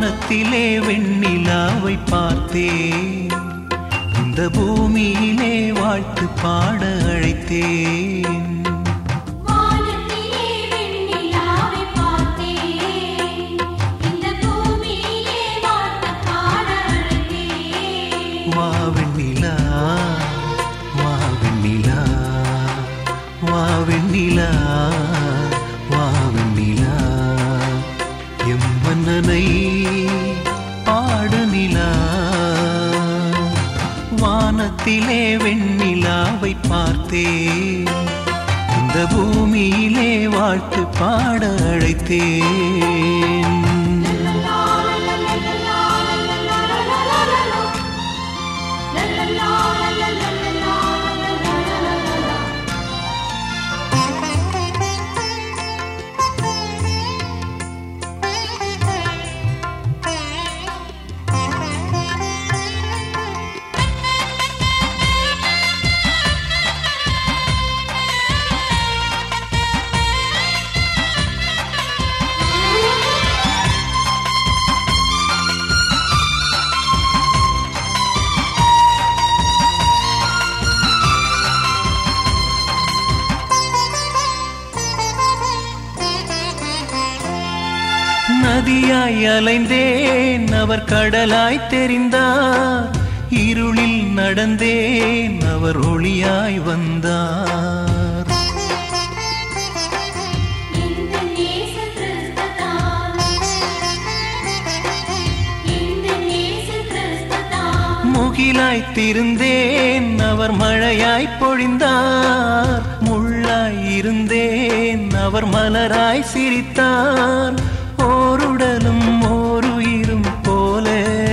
வானத்திலே வெண்ணிலாவை பார்த்தேன் இந்த பூமியிலே வாழ்த்து பாட அழைத்தேன் வானத்திலே வெண்ணிலாவை பார்த்தேன் இந்த பூமியிலே வாழ்த்து பாட அழைத்தேன் வா வெண்ணிலா வா வெண்ணிலா வா வெண்ணிலா வா வெண்ணிலா எம் மன்னனை பாடு நிலா வானத்திலே வெண்ணிலாவை பார்த்தேன் இந்த பூமியிலே வாழ்த்து பாட அழைத்தேன் நதியாய் அலைந்தேன் அவர் கடலாய் தெரிந்தார் இருளில் நடந்தேன் அவர் ஒளியாய் வந்தார் இந்த நேச கிறிஸ்துதான் இந்த நேச கிறிஸ்துதான் முகிலாய் திருந்தேன் அவர் மழையாய் பொழிந்தார் முள்ளாய் இருந்தேன் அவர் மலராய் சிரித்தார் ஓருடலும் ஓருயிரும் போல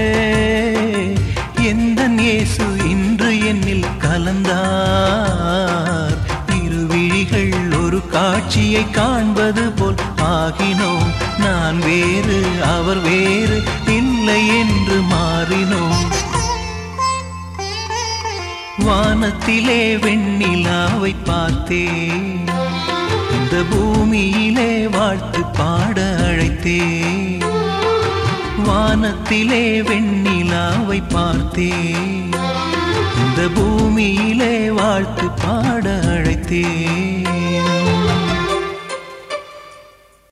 எந்த இயேசு இன்று என்னில் கலந்தார் இருவிழிகள் ஒரு காட்சியை காண்பது போல் ஆகினோம் நான் வேறு அவர் வேறு இல்லை என்று மாறினோம் வானத்திலே வெண்ணிலாவை பார்த்தேன் இந்த பூமியிலே வாழ்த்து பாட அழைத்தேன் வானத்திலே வெண்ணிலாவை பார்த்தேன் இந்த பூமியிலே வாழ்த்து பாட அழைத்தேன்